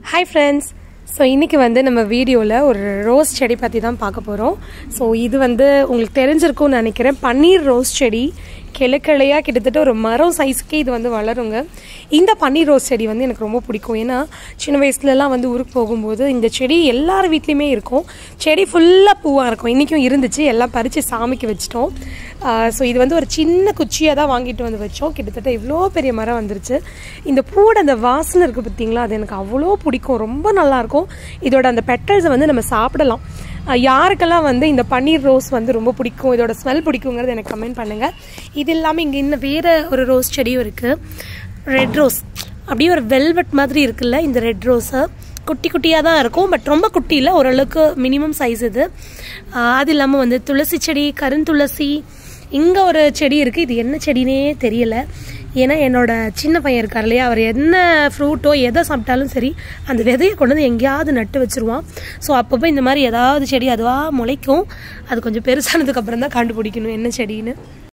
hi friends so இன்றைக்கி வந்து நம்ம வீடியோவில் ஒரு ரோஸ் செடி பற்றி தான் பார்க்க போகிறோம் ஸோ இது வந்து உங்களுக்கு தெரிஞ்சிருக்கும்னு நினைக்கிறேன் பன்னீர் ரோஸ் செடி கிழக்கிழையாக கிட்டத்தட்ட ஒரு மரம் சைஸுக்கே இது வந்து வளருங்க இந்த பன்னீர் ரோஸ் செடி வந்து எனக்கு ரொம்ப பிடிக்கும் ஏன்னா சின்ன வயசுலலாம் வந்து ஊருக்கு போகும்போது இந்த செடி எல்லார் வீட்லேயுமே இருக்கும் செடி ஃபுல்லாக பூவாக இருக்கும் இன்றைக்கும் இருந்துச்சு எல்லாம் பறித்து சாமிக்கு வச்சிட்டோம் ஸோ இது வந்து ஒரு சின்ன குச்சியாக தான் வாங்கிட்டு வந்து வச்சோம் கிட்டத்தட்ட இவ்வளோ பெரிய மரம் வந்துருச்சு இந்த பூவோட அந்த வாசனை இருக்குது பார்த்தீங்களா அது எனக்கு அவ்வளோ பிடிக்கும் ரொம்ப நல்லாயிருக்கும் இதோட அந்த பெட்டல்ஸை வந்து நம்ம சாப்பிடலாம் அஹ் யாருக்கெல்லாம் வந்து இந்த பன்னீர் ரோஸ் வந்து ரொம்ப பிடிக்கும் இதோட ஸ்மெல் பிடிக்குங்கிறது எனக்கு கமெண்ட் பண்ணுங்கள் இது இல்லாமல் இங்கே இன்னும் வேறு ஒரு ரோஸ் செடியும் இருக்குது ரெட் ரோஸ் அப்படியே ஒரு வெல்வெட் மாதிரி இருக்குல்ல இந்த ரெட் ரோஸு குட்டி குட்டியாக தான் இருக்கும் பட் ரொம்ப குட்டி இல்லை ஓரளவுக்கு மினிமம் சைஸ் இது அஹ் அது இல்லாமல் வந்து துளசி செடி கருந்துளசி இங்கே ஒரு செடி இருக்குது இது என்ன செடினே தெரியல ஏன்னா என்னோட சின்ன பையன் இருக்கார் இல்லையா அவர் என்ன ஃப்ரூட்டோ எதை சாப்பிட்டாலும் சரி அந்த விதையை கொண்டு வந்து எங்கேயாவது நட்டு வச்சிருவான் ஸோ அப்பப்போ இந்த மாதிரி ஏதாவது செடி அதுவாக முளைக்கும் அது கொஞ்சம் பெருசானதுக்கு அப்புறம் தான் கண்டுபிடிக்கணும் என்ன செடின்னு